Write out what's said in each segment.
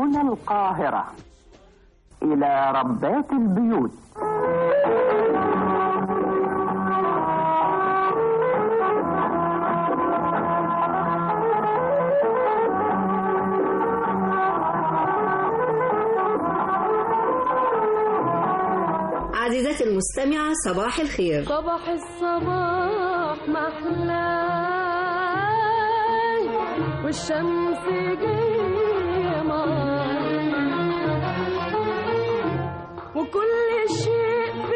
هنا القاهرة إلى ربات البيوت عزيزتي المستمعة صباح الخير صباح الصباح محلاي والشمس قيمة وكل شيء في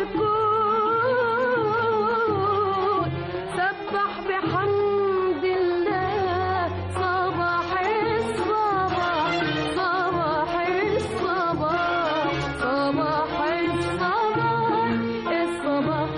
الكون سبح بحمد الله صباح الصباح صباح الصباح صباح الصباح الصباح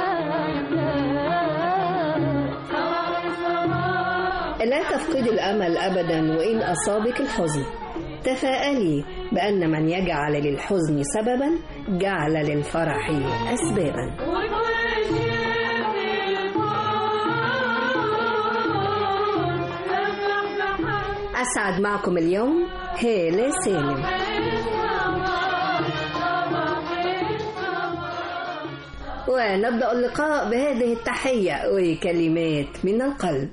صباح الصباح لا تفقد الأمل أبدا وإن أصابك الحزن تفاءلي بأن من يجعل للحزن سببا جعل للفرح أسبابا وكل شيء في الكون سبح بحمد أسعد معكم اليوم هالة سالم ونبدأ اللقاء بهذه التحية وكلمات من القلب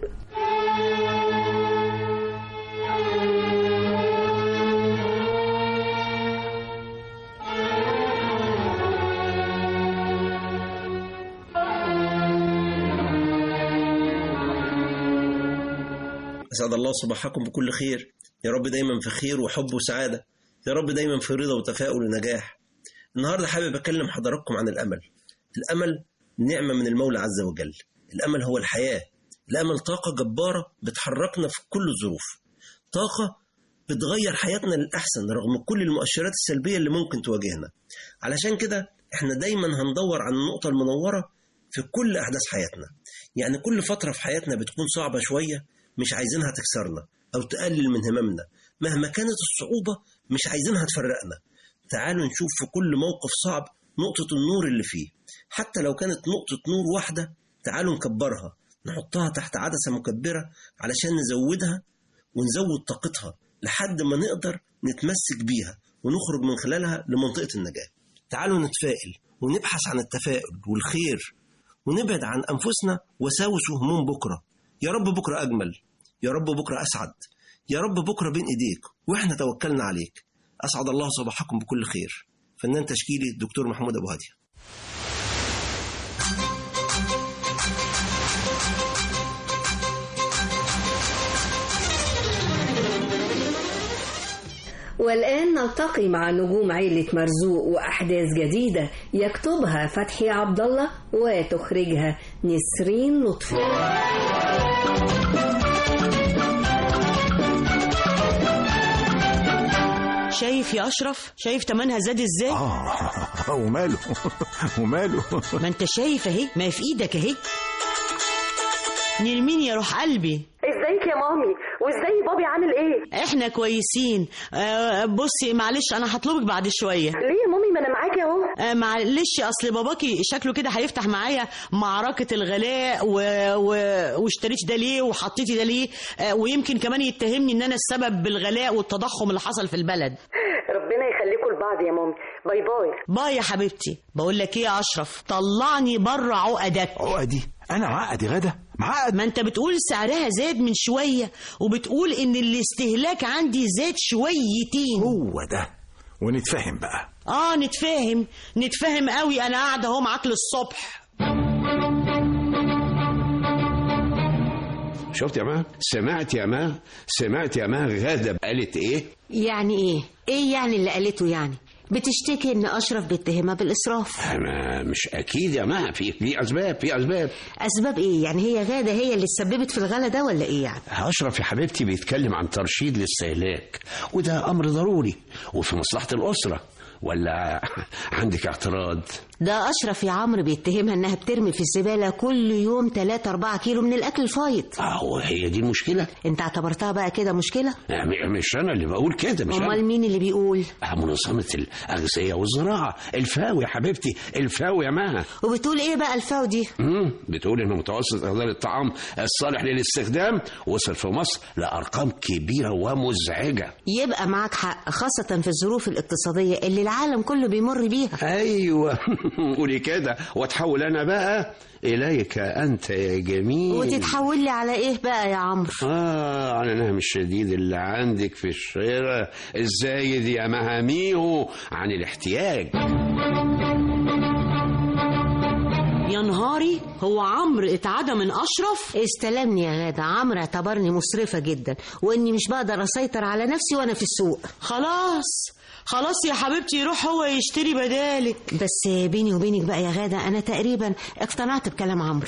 أسعد الله صباحكم بكل خير يا رب دايما في خير وحب وسعادة يا رب دايما في رضا وتفاؤل ونجاح النهاردة حابب أكلم حضراتكم عن الأمل الأمل نعمة من المولى عز وجل الأمل هو الحياة الأمل طاقة جبارة بتحركنا في كل الظروف طاقة بتغير حياتنا للأحسن رغم كل المؤشرات السلبية اللي ممكن تواجهنا علشان كده احنا دايما هندور عن النقطة المنورة في كل أحداث حياتنا يعني كل فترة في حياتنا بتكون صعبة شوية مش عايزينها تكسرنا أو تقلل من هممنا مهما كانت الصعوبة مش عايزينها تفرقنا تعالوا نشوف في كل موقف صعب نقطة النور اللي فيه حتى لو كانت نقطة نور واحدة تعالوا نكبرها نحطها تحت عدسة مكبرة علشان نزودها ونزود طاقتها لحد ما نقدر نتمسك بيها ونخرج من خلالها لمنطقة النجاة تعالوا نتفائل ونبحث عن التفاؤل والخير ونبعد عن أنفسنا وساوس وهموم بكرة يا رب بكرة أجمل يا رب بكرة أسعد يا رب بكرة بين إيديك وإحنا توكلنا عليك أسعد الله صباحكم بكل خير فنان تشكيلي الدكتور محمود أبو هادية والآن نلتقي مع نجوم عيلة مرزوق وأحداث جديدة يكتبها فتحي عبد الله وتخرجها نسرين لطفي شايف يا اشرف شايف تمنها زاد ازاي آه وماله وماله ما انت شايف اهي ما في ايدك اهي نرمين يا روح قلبي ازيك يا مامي وازاي بابي عامل ايه احنا كويسين آه بصي معلش انا هطلبك بعد شويه ليه يا مامي ما انا معاكي اهو آه معلش اصل باباكي شكله كده هيفتح معايا معركه الغلاء و... و... واشتريت ده ليه وحطيتي ده ليه آه ويمكن كمان يتهمني ان انا السبب بالغلاء والتضخم اللي حصل في البلد ربنا يخليكم لبعض يا مامي باي باي باي يا حبيبتي بقول لك ايه يا اشرف طلعني بره عقدك عقدي انا معقد يا غدا معقد ما انت بتقول سعرها زاد من شوية وبتقول ان الاستهلاك عندي زاد شويتين هو ده ونتفاهم بقى اه نتفاهم نتفاهم قوي انا قاعدة اهو معاك للصبح شفت يا ما سمعت يا ما سمعت يا ما غادة قالت ايه يعني ايه ايه يعني اللي قالته يعني بتشتكي ان اشرف بيتهمها بالاسراف انا مش اكيد يا ما في في اسباب في اسباب اسباب ايه يعني هي غاده هي اللي اتسببت في الغلا ده ولا ايه يعني اشرف يا حبيبتي بيتكلم عن ترشيد للاستهلاك وده امر ضروري وفي مصلحه الاسره ولا عندك اعتراض ده أشرف يا عمرو بيتهمها إنها بترمي في الزبالة كل يوم 3 4 كيلو من الأكل الفايض أهو هي دي المشكلة أنت اعتبرتها بقى كده مشكلة؟ يعني مش أنا اللي بقول كده مش أمال أنا مين اللي بيقول؟ آه، منظمة الأغذية والزراعة الفاو يا حبيبتي الفاو يا مها وبتقول إيه بقى الفاو دي؟ مم. بتقول إن متوسط إهدار الطعام الصالح للاستخدام وصل في مصر لأرقام كبيرة ومزعجة يبقى معاك حق خاصة في الظروف الاقتصادية اللي العالم كله بيمر بيها أيوة قولي كده وأتحول أنا بقى إليك أنت يا جميل وتتحول لي على إيه بقى يا عمرو؟ آه على نهم الشديد اللي عندك في الشارع الزايد يا مهاميه عن الاحتياج يا نهاري هو عمرو اتعدى من اشرف استلمني يا غادة عمرو اعتبرني مسرفة جدا وإني مش بقدر أسيطر على نفسي وأنا في السوق خلاص خلاص يا حبيبتي يروح هو يشتري بدالك بس بيني وبينك بقى يا غادة أنا تقريبا اقتنعت بكلام عمرو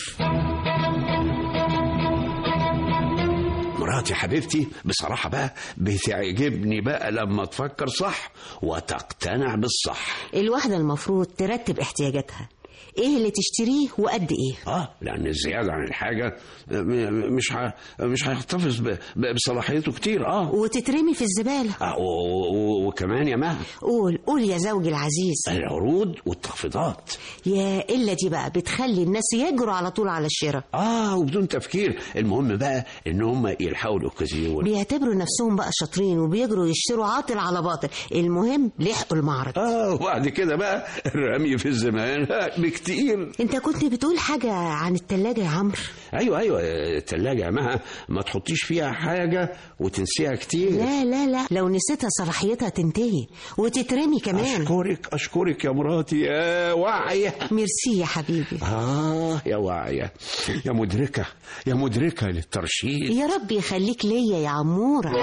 مراتي حبيبتي بصراحة بقى بتعجبني بقى لما تفكر صح وتقتنع بالصح الواحدة المفروض ترتب احتياجاتها ايه اللي تشتريه وقد ايه اه لان الزياده عن الحاجه م- مش ه... مش هيحتفظ ب... ب- بصلاحيته كتير اه وتترمي في الزبالة آه، و- و- وكمان يا مها قول قول يا زوجي العزيز العروض والتخفيضات يا إلا دي بقى بتخلي الناس يجروا على طول على الشراء اه وبدون تفكير المهم بقى ان هم يلحقوا الاوكازيون بيعتبروا نفسهم بقى شاطرين وبيجروا يشتروا عاطل على باطل المهم لحقوا المعرض اه وبعد كده بقى الرمي في الزمان بكتير انت كنت بتقول حاجة عن التلاجة يا عمرو ايوه ايوه التلاجة يا مها ما تحطيش فيها حاجه وتنسيها كتير لا لا لا لو نسيتها صلاحيتها تنتهي وتترمي كمان اشكرك اشكرك يا مراتي يا واعيه ميرسي يا حبيبي آه يا واعية يا مدركة يا مدركة للترشيد يا رب يخليك ليا يا عمورة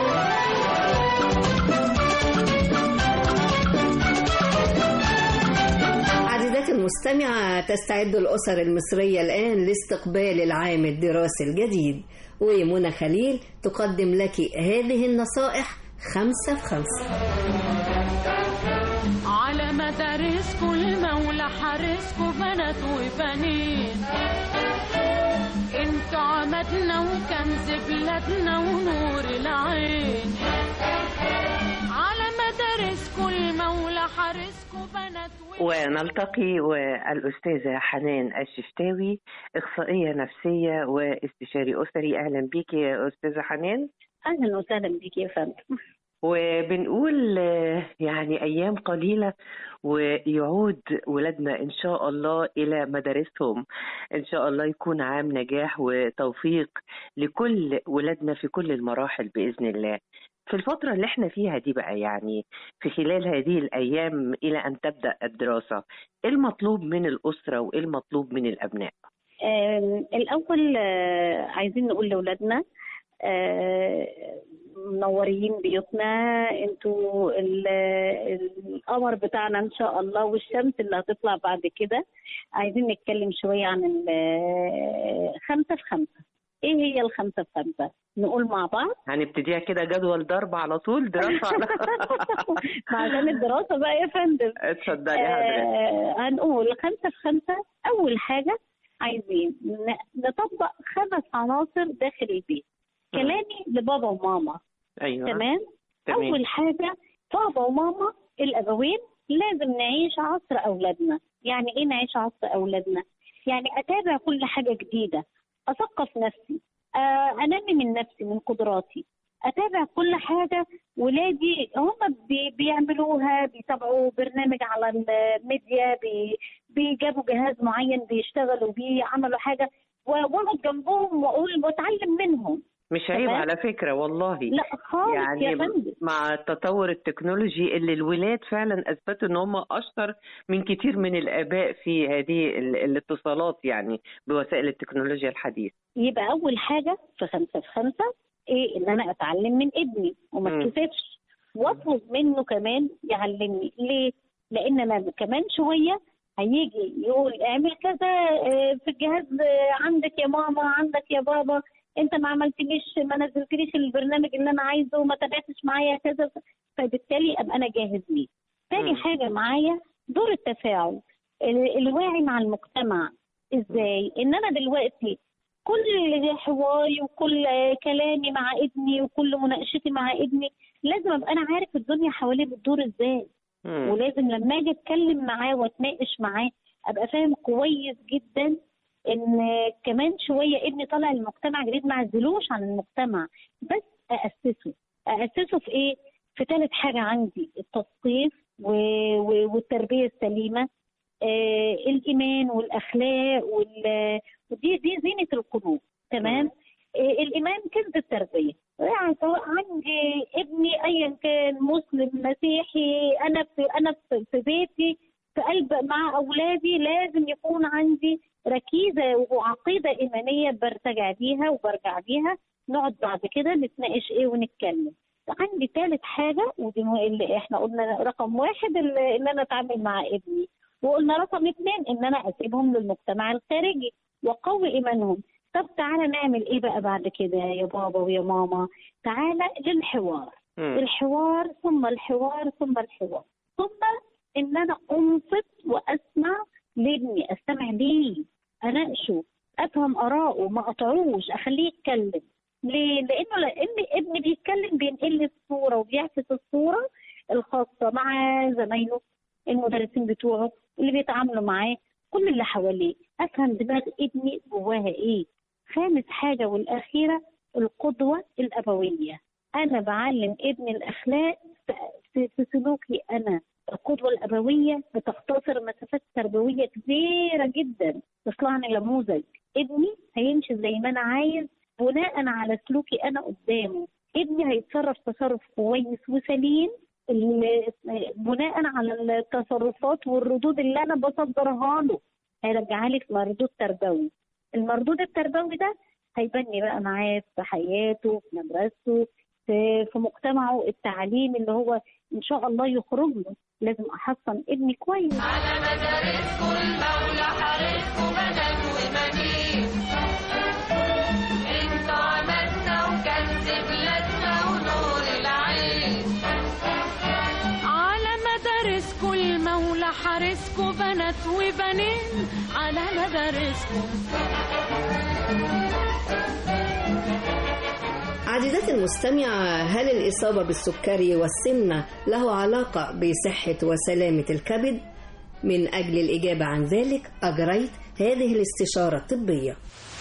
عزيزاتي المستمعة تستعد الأسر المصرية الآن لاستقبال العام الدراسي الجديد ومنى خليل تقدم لك هذه النصائح خمسة في خمسة على مدارسكم المولى حارسكم بنات وبنين انتوا عمدنا وكنز بلادنا ونور العين على مدارسكم المولى حارسكم بنات ونلتقي والأستاذة حنان الشفتاوي إخصائية نفسية واستشاري أسري أهلا بيكي يا أستاذة حنان اهلا وسهلا بك يا فندم وبنقول آه، يعني أيام قليلة ويعود ولادنا إن شاء الله إلى مدارسهم إن شاء الله يكون عام نجاح وتوفيق لكل ولادنا في كل المراحل بإذن الله في الفترة اللي احنا فيها دي بقى يعني في خلال هذه الأيام إلى أن تبدأ الدراسة إيه المطلوب من الأسرة وإيه المطلوب من الأبناء آم، الاول آه، عايزين نقول لاولادنا آه، منورين بيوتنا انتوا ال- القمر بتاعنا ان شاء الله والشمس اللي هتطلع بعد كده عايزين نتكلم شويه عن ال- خمسه في خمسه ايه هي الخمسه في خمسه نقول مع بعض هنبتديها كده جدول ضرب على طول دراسة على ما عشان الدراسه بقى يا فندم اتفضلي حضرتك آه هنقول خمسة في خمسة أول حاجة عايزين ن- نطبق خمس عناصر داخل البيت كلامي لبابا وماما أيوه تمام تمام. أول حاجة بابا وماما الأبوين لازم نعيش عصر أولادنا يعني إيه نعيش عصر أولادنا يعني أتابع كل حاجة جديدة أثقف نفسي آه أنمي من نفسي من قدراتي اتابع كل حاجه ولادي هم بي بيعملوها بيتابعوا برنامج على الميديا بي بيجابوا جهاز معين بيشتغلوا بيه عملوا حاجه و- واقعد جنبهم واقول واتعلم منهم مش عيب تمام؟ على فكرة والله لا خالص يا يعني فندم مع التطور التكنولوجي اللي الولاد فعلا اثبتوا ان هم اشطر من كتير من الاباء في هذه ال- الاتصالات يعني بوسائل التكنولوجيا الحديثة يبقى اول حاجه في خمسه في خمسه ايه ان انا اتعلم من ابني وما مم. اتكسفش واطلب منه كمان يعلمني ليه؟ لان انا كمان شويه هيجي يقول اعمل كذا آه، في الجهاز آه، عندك يا ماما عندك يا بابا انت ما عملتليش ما نزلتليش البرنامج اللي انا عايزه وما تابعتش معايا كذا فبالتالي ابقى انا جاهز ليه. تاني مم. حاجه معايا دور التفاعل ال- الواعي مع المجتمع ازاي ان انا دلوقتي كل حواري وكل كلامي مع ابني وكل مناقشتي مع ابني لازم ابقى انا عارف الدنيا حواليه بتدور ازاي مم. ولازم لما اجي اتكلم معاه واتناقش معاه ابقى فاهم كويس جدا ان كمان شويه ابني طالع المجتمع جديد ما اعزلوش عن المجتمع بس اسسه اسسه في ايه؟ في ثالث حاجه عندي التثقيف و- و- والتربيه السليمه آه الايمان والاخلاق وال- ودي دي زينه القلوب تمام؟ آه الايمان كنز التربيه يعني سواء عندي ابني ايا كان مسلم مسيحي انا في انا في في بيتي في قلب مع اولادي لازم يكون عندي ركيزه وعقيده ايمانيه برتجع بيها وبرجع بيها نقعد بعد كده نتناقش ايه ونتكلم عندي ثالث حاجه ودي مو- اللي احنا قلنا رقم واحد اللي- ان انا اتعامل مع ابني وقلنا رقم اثنين ان انا اسيبهم للمجتمع الخارجي واقوي ايمانهم طب تعالى نعمل ايه بقى بعد كده يا بابا ويا ماما تعالى للحوار مم. الحوار ثم الحوار ثم الحوار ثم ان انا انصت واسمع لابني استمع ليه اناقشه افهم اراءه ما اقطعوش اخليه يتكلم ليه؟ لانه لان ابني بيتكلم بينقل لي الصوره وبيعكس الصوره الخاصه مع زمايله المدرسين بتوعه اللي بيتعاملوا معاه كل اللي حواليه افهم دماغ ابني جواها ايه خامس حاجه والاخيره القدوه الابويه انا بعلم ابني الاخلاق في في سلوكي انا القدوه الابويه بتختصر مسافات تربويه كبيره جدا تصنعني نموذج ابني هيمشي زي ما انا عايز بناء على سلوكي انا قدامه ابني هيتصرف تصرف كويس وسليم ال- بناء على التصرفات والردود اللي انا بصدرها له هيرجعها لي في مردود تربوي المردود التربوي ده هيبني بقى معاه في حياته في مدرسته في في مجتمعه التعليم اللي هو ان شاء الله يخرج له لازم احصن ابني كويس على مدارسكم المولى حارسكم بنات وبنين انتوا عملنا وكنز بلادنا ونور العين على مدارسكم المولى حارسكم بنات وبنين على مدارسكم عزيزتي المستمعة هل الإصابة بالسكري والسمنة له علاقة بصحة وسلامة الكبد؟ من أجل الإجابة عن ذلك أجريت هذه الاستشارة الطبية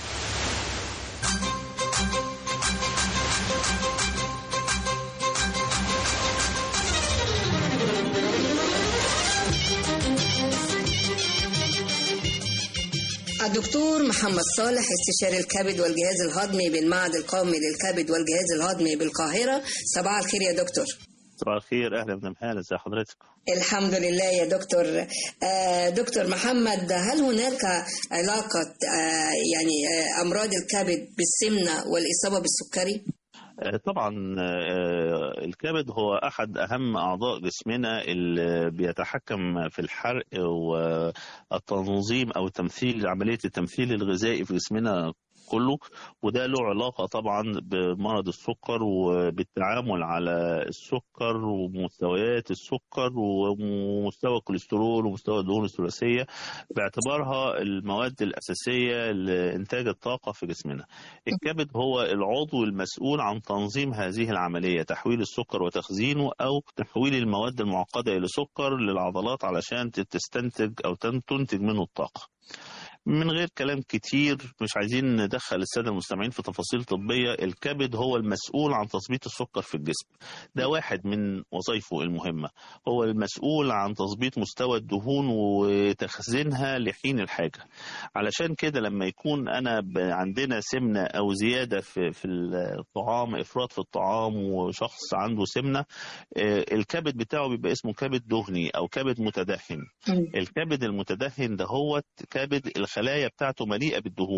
الدكتور محمد صالح استشاري الكبد والجهاز الهضمي بالمعهد القومي للكبد والجهاز الهضمي بالقاهرة صباح الخير يا دكتور صباح الخير اهلا بن محال ازي حضرتك الحمد لله يا دكتور آه دكتور محمد هل هناك علاقة آه يعني آه أمراض الكبد بالسمنة والإصابة بالسكري؟ آه، طبعا آه، الكبد هو احد اهم اعضاء جسمنا اللي بيتحكم في الحرق والتنظيم او تمثيل عمليه التمثيل الغذائي في جسمنا كله وده له علاقه طبعا بمرض السكر وبالتعامل على السكر ومستويات السكر ومستوى الكوليسترول ومستوى الدهون الثلاثيه باعتبارها المواد الاساسيه لانتاج الطاقه في جسمنا. الكبد هو العضو المسؤول عن تنظيم هذه العمليه تحويل السكر وتخزينه او تحويل المواد المعقده الى سكر للعضلات علشان تستنتج او تنتج منه الطاقه. من غير كلام كتير مش عايزين ندخل الساده المستمعين في تفاصيل طبيه الكبد هو المسؤول عن تظبيط السكر في الجسم ده واحد من وظائفه المهمه هو المسؤول عن تظبيط مستوى الدهون وتخزينها لحين الحاجه علشان كده لما يكون انا ب- عندنا سمنه او زياده في في الطعام افراط في الطعام وشخص عنده سمنه آه، الكبد بتاعه بيبقى اسمه كبد دهني او كبد متدهن الكبد المتدهن ده هو كبد الخلايا بتاعته مليئه بالدهون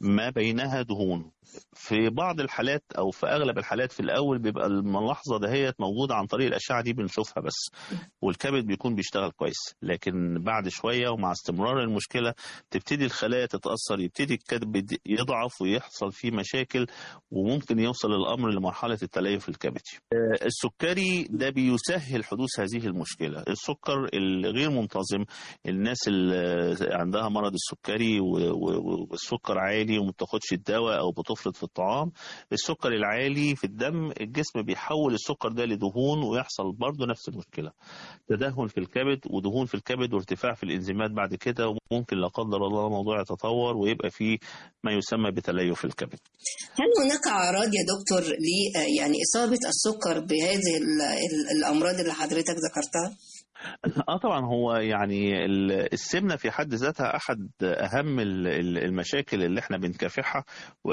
ما بينها دهون في بعض الحالات او في اغلب الحالات في الاول بيبقى الملاحظه دهيت موجوده عن طريق الاشعه دي بنشوفها بس والكبد بيكون بيشتغل كويس لكن بعد شويه ومع استمرار المشكله تبتدي الخلايا تتاثر يبتدي الكبد يضعف ويحصل فيه مشاكل وممكن يوصل الامر لمرحله التليف الكبدي آه، السكري ده بيسهل حدوث هذه المشكله السكر الغير منتظم الناس اللي عندها مرض السكري و- و- والسكر عالي وما بتاخدش الدواء او بتفرط في الطعام السكر العالي في الدم الجسم بيحول السكر ده لدهون ويحصل برضه نفس المشكله تدهن في الكبد ودهون في الكبد وارتفاع في الانزيمات بعد كده وممكن لا قدر الله الموضوع يتطور ويبقى فيه ما يسمى بتليف الكبد هل هناك أعراض يا دكتور ل يعني إصابة السكر بهذه ال- ال- الأمراض اللي حضرتك ذكرتها؟ اه طبعا هو يعني ال- السمنه في حد ذاتها احد اهم ال- ال- المشاكل اللي احنا بنكافحها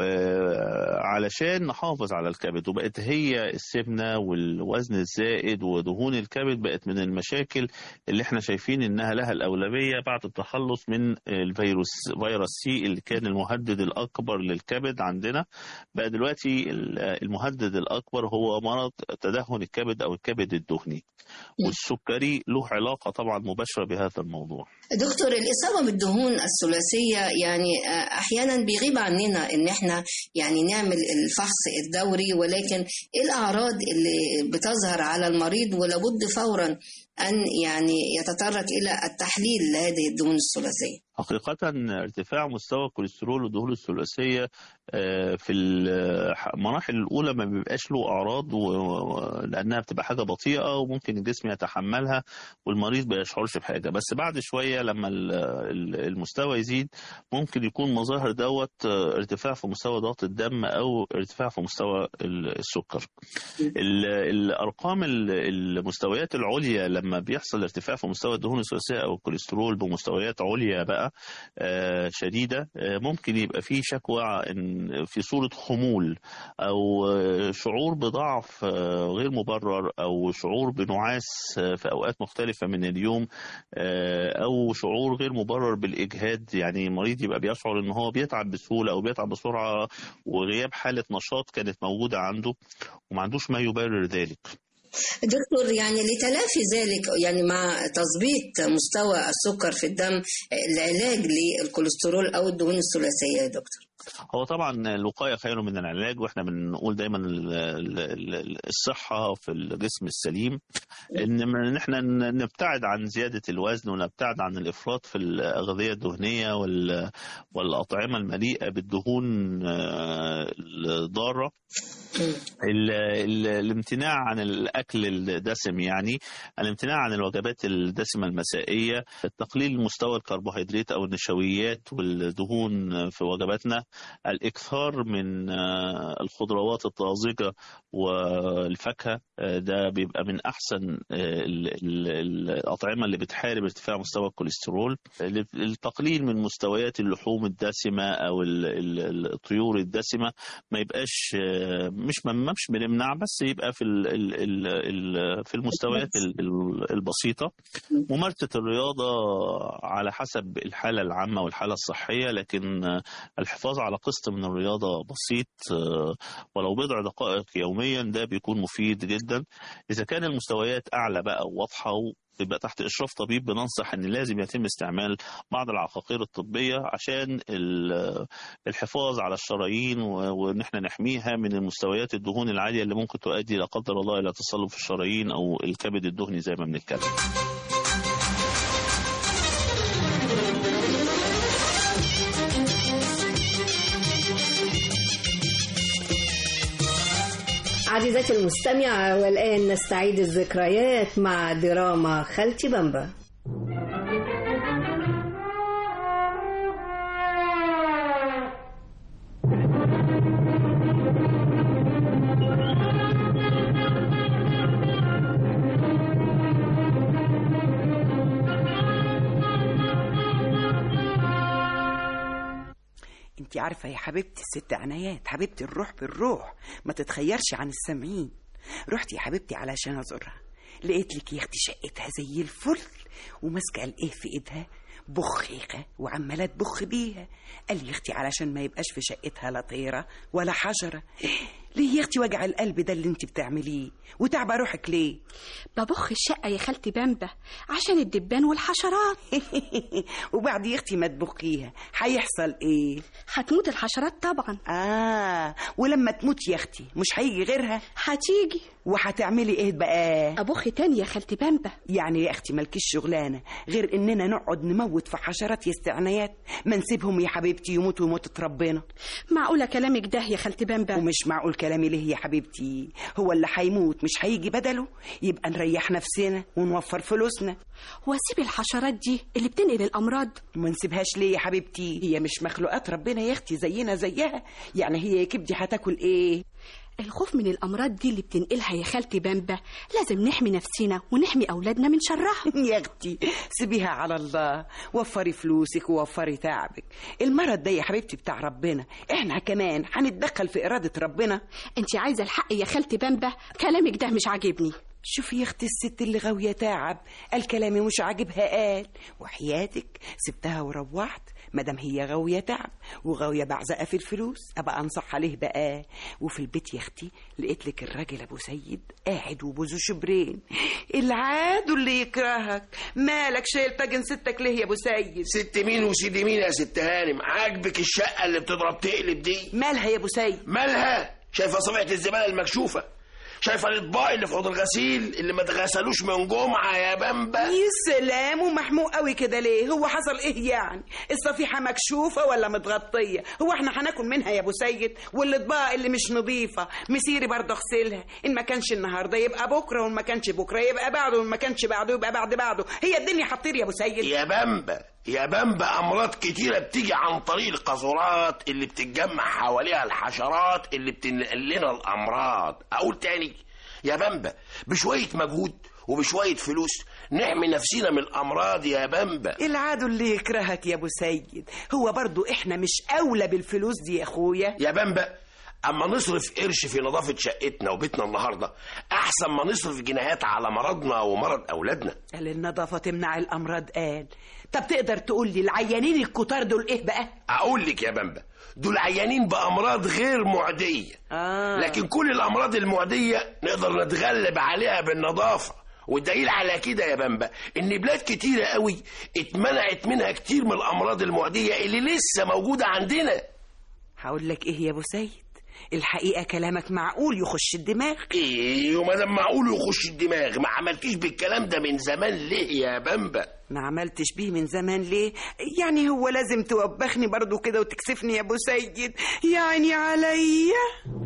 وعلشان نحافظ على الكبد وبقت هي السمنه والوزن الزائد ودهون الكبد بقت من المشاكل اللي احنا شايفين انها لها الاولويه بعد التخلص من الفيروس فيروس سي اللي كان المهدد الاكبر للكبد عندنا بقى دلوقتي ال- المهدد الاكبر هو مرض تدهن الكبد او الكبد الدهني والسكري له علاقه طبعا مباشره بهذا الموضوع دكتور الإصابة بالدهون الثلاثية يعني آه، أحيانا بيغيب عننا إن إحنا يعني نعمل الفحص الدوري ولكن إيه الأعراض اللي بتظهر على المريض ولابد فورا أن يعني يتطرق إلى التحليل لهذه الدهون الثلاثية حقيقة ارتفاع مستوى الكوليسترول والدهون الثلاثية آه، في المراحل الأولى ما بيبقاش له أعراض و- لأنها بتبقى حاجة بطيئة وممكن الجسم يتحملها والمريض ما يشعرش بحاجة بس بعد شوية لما ال- ال- المستوى يزيد ممكن يكون مظاهر دوت آه، ارتفاع في مستوى ضغط الدم أو ارتفاع في مستوى ال- السكر ال- الأرقام ال- المستويات العليا لما بيحصل ارتفاع في مستوى الدهون الثلاثية أو الكوليسترول بمستويات عليا بقى آه، شديدة آه، ممكن يبقى في شكوى إن في صورة خمول أو آه، شعور بضعف آه، غير مبرر أو شعور بنعاس آه، في أوقات مختلفة من اليوم آه، أو شعور غير مبرر بالإجهاد يعني المريض يبقى بيشعر إن هو بيتعب بسهولة أو بيتعب بسرعة وغياب حالة نشاط كانت موجودة عنده وما عندوش ما يبرر ذلك دكتور يعني لتلافي ذلك يعني مع تظبيط مستوى السكر في الدم العلاج للكوليسترول أو الدهون الثلاثية يا دكتور هو طبعا الوقايه خير من العلاج واحنا بنقول دايما ال- ال- ال- الصحه في الجسم السليم ان إن احنا ن- نبتعد عن زياده الوزن ونبتعد عن الافراط في الاغذيه الدهنيه وال- والاطعمه المليئه بالدهون آه، الضاره ال- ال- الامتناع عن الاكل الدسم يعني الامتناع عن الوجبات الدسمه المسائيه تقليل مستوى الكربوهيدرات او النشويات والدهون في وجباتنا الاكثار من آه، الخضروات الطازجه والفاكهه آه، ده بيبقى من احسن آه، ال- ال- الاطعمه اللي بتحارب ارتفاع مستوى الكوليسترول التقليل من مستويات اللحوم الدسمه او ال- ال- الطيور الدسمه ما يبقاش آه، مش ما مش بنمنع بس يبقى في ال ال ال ال في المستويات ال- ال- البسيطه ممارسه الرياضه على حسب الحاله العامه والحاله الصحيه لكن آه، الحفاظ على قسط من الرياضه بسيط آه، ولو بضع دقائق يوميا ده بيكون مفيد جدا اذا كان المستويات اعلى بقى وواضحه يبقى تحت اشراف طبيب بننصح ان لازم يتم استعمال بعض العقاقير الطبيه عشان ال- الحفاظ على الشرايين و- وان احنا نحميها من المستويات الدهون العاليه اللي ممكن تؤدي لا قدر الله الى تصلب في الشرايين او الكبد الدهني زي ما بنتكلم عزيزتي المستمعة والآن نستعيد الذكريات مع دراما خالتي بامبا انت عارفة يا حبيبتي الست عنايات حبيبتي الروح بالروح ما تتخيرش عن السامعين رحت يا حبيبتي علشان ازورها لقيت لك يا اختي شقتها زي الفل وماسكه الايه في ايدها بخيخة وعمالة تبخ بيها قال لي يا اختي علشان ما يبقاش في شقتها لا طيرة ولا حجرة ليه يا اختي وجع القلب ده اللي انت بتعمليه وتعبى روحك ليه ببخ الشقة يا خالتي بامبا عشان الدبان والحشرات وبعد يا اختي ما تبخيها هيحصل ايه هتموت الحشرات طبعا اه ولما تموت يا اختي مش هيجي غيرها هتيجي وهتعملي ايه بقى ابخ تاني يا خالتي بامبا يعني يا اختي مالكيش شغلانه غير اننا نقعد نموت في حشرات يا استعنايات ما نسيبهم يا حبيبتي يموتوا ويموتوا ربنا معقولة كلامك ده يا خالتي بامبا ومش معقول كلامي ليه يا حبيبتي هو اللي هيموت مش هيجي بدله يبقى نريح نفسنا ونوفر فلوسنا واسيب الحشرات دي اللي بتنقل الامراض وما نسيبهاش ليه يا حبيبتي هي مش مخلوقات ربنا يا اختي زينا زيها يعني هي يا كبدي هتاكل ايه الخوف من الامراض دي اللي بتنقلها يا خالتي بامبا لازم نحمي نفسنا ونحمي اولادنا من شرها يا اختي سيبيها على الله وفري فلوسك ووفري تعبك المرض ده يا حبيبتي بتاع ربنا احنا كمان هنتدخل في اراده ربنا انت عايزه الحق يا خالتي بامبا كلامك ده مش عاجبني شوفي يا اختي الست اللي غاويه تعب قال كلامي مش عاجبها قال وحياتك سبتها وروحت مادام هي غاويه تعب وغاويه بعزقه في الفلوس ابقى انصح عليه بقى وفي البيت يا اختي لقيت لك الراجل ابو سيد قاعد وبوزه شبرين العاد اللي يكرهك مالك شايل طاجن ستك ليه يا ابو سيد ست مين وسيد مين يا ست هانم عاجبك الشقه اللي بتضرب تقلب دي مالها يا ابو سيد مالها شايفه صبعه الزباله المكشوفه شايفه الاطباق اللي في حوض الغسيل اللي ما اتغسلوش من جمعه يا بامبا يا سلام ومحموق قوي كده ليه هو حصل ايه يعني الصفيحه مكشوفه ولا متغطيه هو احنا هناكل منها يا ابو سيد والاطباق اللي مش نظيفه مسيري برضه اغسلها ان ما كانش النهارده يبقى بكره وان ما كانش بكره يبقى بعده وان ما كانش بعده يبقى بعد بعده هي الدنيا هتطير يا ابو سيد يا بامبا يا بامبا امراض كتيره بتيجي عن طريق القاذورات اللي بتتجمع حواليها الحشرات اللي بتنقل لنا الامراض اقول تاني يا بامبا بشويه مجهود وبشويه فلوس نحمي نفسينا من الامراض يا بامبا العدو اللي يكرهك يا ابو سيد هو برضو احنا مش اولى بالفلوس دي يا اخويا يا بامبا اما نصرف قرش في نظافه شقتنا وبيتنا النهارده احسن ما نصرف جنيهات على مرضنا ومرض اولادنا قال النظافه تمنع الامراض قال طب تقدر تقول لي العيانين الكتار دول ايه بقى اقول لك يا بامبا دول عيانين بامراض غير معديه آه. لكن كل الامراض المعديه نقدر نتغلب عليها بالنظافه والدليل على كده يا بامبا ان بلاد كتيره قوي اتمنعت منها كتير من الامراض المعديه اللي لسه موجوده عندنا هقول لك ايه يا ابو سيد الحقيقه كلامك معقول يخش الدماغ ايه وما دام معقول يخش الدماغ ما عملتيش بالكلام ده من زمان ليه يا بامبا ما عملتش بيه من زمان ليه يعني هو لازم توبخني برضو كده وتكسفني يا ابو سيد يعني عليا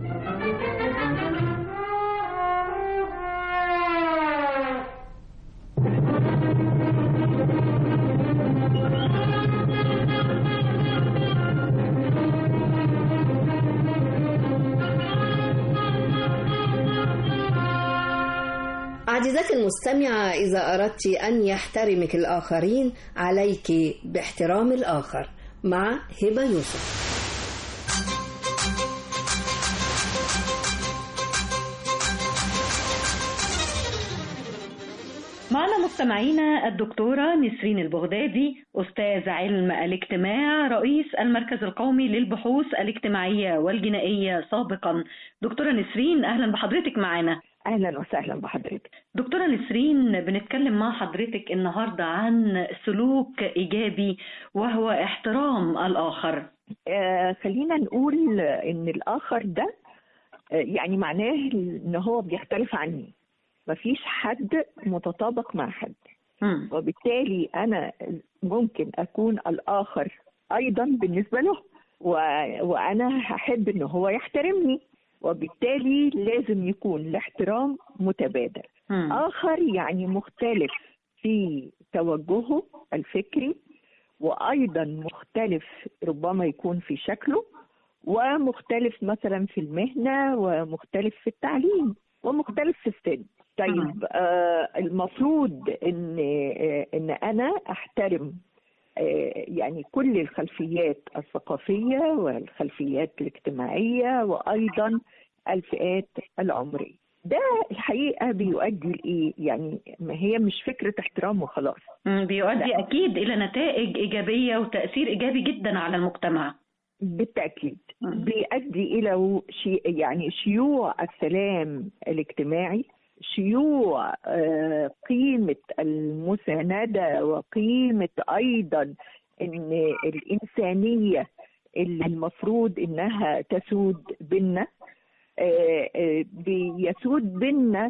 عزيزتي المستمعة إذا أردت أن يحترمك الآخرين عليك باحترام الآخر مع هبة يوسف معنا مستمعينا الدكتورة نسرين البغدادي أستاذ علم الاجتماع رئيس المركز القومي للبحوث الاجتماعية والجنائية سابقا دكتورة نسرين أهلا بحضرتك معنا اهلا وسهلا بحضرتك دكتورة نسرين بنتكلم مع حضرتك النهاردة عن سلوك إيجابي وهو احترام الآخر آه خلينا نقول ان الاخر ده آه يعني معناه ان هو بيختلف عني مفيش حد متطابق مع حد م. وبالتالي انا ممكن اكون الاخر ايضا بالنسبه له و... وانا هحب ان هو يحترمني وبالتالي لازم يكون الاحترام متبادل م. اخر يعني مختلف في توجهه الفكري وايضا مختلف ربما يكون في شكله ومختلف مثلا في المهنه ومختلف في التعليم ومختلف في السن طيب آه المفروض ان آه ان انا احترم آه يعني كل الخلفيات الثقافيه والخلفيات الاجتماعيه وايضا الفئات العمريه ده الحقيقه بيؤدي لايه يعني ما هي مش فكره احترام وخلاص مم، بيؤدي لا. أكيد إلى نتائج إيجابية وتأثير إيجابي جدا على المجتمع بالتأكيد بيؤدي إلى شي يعني شيوع السلام الاجتماعي شيوع آه، قيمة المساندة وقيمة أيضا إن الإنسانية اللي المفروض إنها تسود بينا آه، آه، بيسود بينا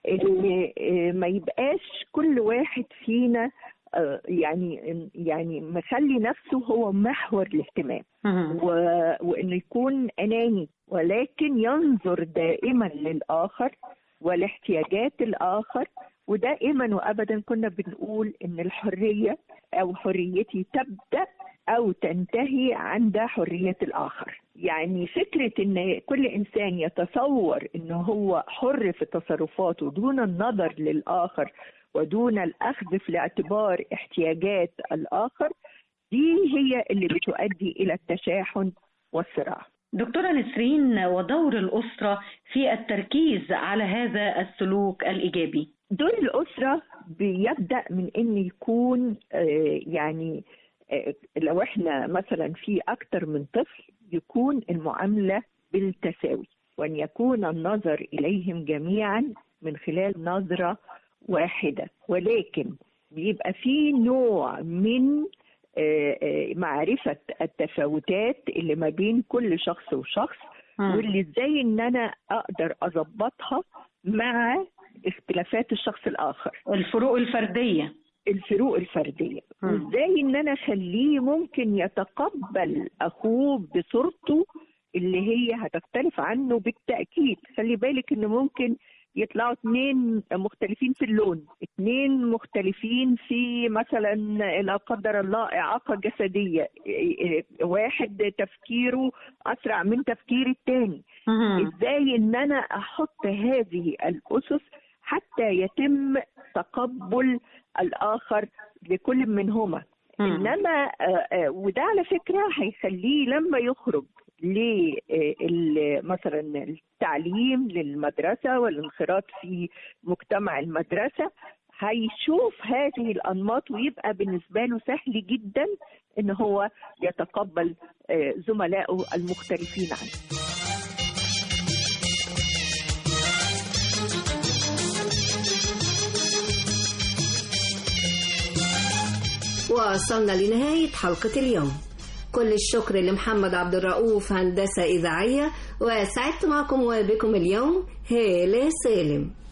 إن آه، ما يبقاش كل واحد فينا آه، يعني يعني مخلي نفسه هو محور الاهتمام و... وانه يكون اناني ولكن ينظر دائما للاخر ولاحتياجات الاخر ودائما وابدا كنا بنقول ان الحريه او حريتي تبدا او تنتهي عند حريه الاخر يعني فكره ان كل انسان يتصور انه هو حر في تصرفاته دون النظر للاخر ودون الاخذ في الاعتبار احتياجات الاخر دي هي اللي بتؤدي الى التشاحن والصراع دكتورة نسرين ودور الأسرة في التركيز على هذا السلوك الإيجابي دور الأسرة بيبدأ من إن يكون آه، يعني آه، لو إحنا مثلا في أكتر من طفل يكون المعاملة بالتساوي وأن يكون النظر إليهم جميعا من خلال نظرة واحدة ولكن بيبقى في نوع من آه، آه، معرفة التفاوتات اللي ما بين كل شخص وشخص مم. واللي ازاي ان انا اقدر اظبطها مع اختلافات الشخص الاخر الفروق الفردية الفروق الفردية مم. وازاي ان انا اخليه ممكن يتقبل اخوه بصورته اللي هي هتختلف عنه بالتأكيد خلي بالك ان ممكن يطلعوا اتنين مختلفين في اللون اتنين مختلفين في مثلا لا قدر الله إعاقة جسدية واحد تفكيره أسرع من تفكير التاني ازاي ان انا احط هذه الاسس حتى يتم تقبل الاخر لكل منهما انما آه، آه، وده على فكره هيخليه لما يخرج ل مثلا التعليم للمدرسه والانخراط في مجتمع المدرسه هيشوف هذه الانماط ويبقى بالنسبه له سهل جدا ان هو يتقبل آه، زملائه المختلفين عنه وصلنا لنهاية حلقة اليوم كل الشكر لمحمد عبد الرؤوف هندسة إذاعية وسعدت معكم وبكم اليوم هالة سالم